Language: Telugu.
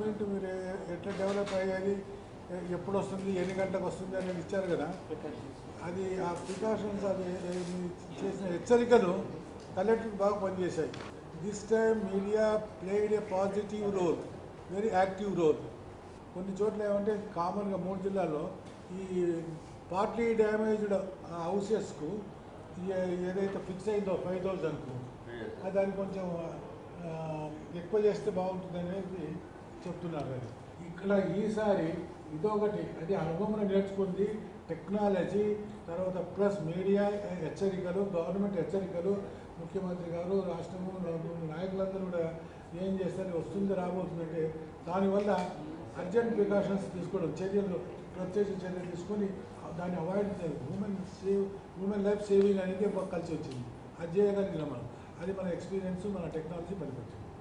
ఎక్విప్మెంట్ మీరు ఏ- ఎట్లా డెవలప్ అయ్యేది ఎ- ఎప్పుడు వస్తుంది ఎన్ని గంటలకు వస్తుంది అనేది ఇచ్చారు కదా అది ఆ ప్రికాషన్స్ అది ఏ- మీరు చేసిన హెచ్చరికలు కలెక్టర్కి బాగా పనిచేశాయి this time media played a positive role very active role కొన్ని చోట్ల ఏమంటే కామన్గా మూడు జిల్లాల్లో ఈ పార్ట్లీ డ్యామేజ్డ్ హౌసెస్కు ఏదైతే ఫిక్స్ అయిందో ఫైవ్ థౌజండ్కు అది దాన్ని కొంచెం ఆ, ఎక్కువ చేస్తే బాగుంటుంది అనేది చెప్తున్నారు అది ఇక్కడ ఈసారి ఇదొకటి అది అనుభవం నేర్చుకుంది టెక్నాలజీ తర్వాత ప్లస్ మీడియా హెచ్చరికలు గవర్నమెంట్ హెచ్చరికలు ముఖ్యమంత్రి గారు రాష్ట్రము నాయకులందరూ కూడా ఏం చేస్తారు వస్తుంది రాబోతుందంటే దానివల్ల అర్జెంట్ ప్రికాషన్స్ తీసుకోవడం చర్యలు ప్రత్యేక చర్యలు తీసుకొని దాన్ని అవాయిడ్ చేయాలి human save human life saving అనేది ఒక కలిసి వచ్చింది అది చేయగలిగిన మనం అది మన ఎక్స్పీరియన్స్ మన టెక్నాలజీ పనికొచ్చింది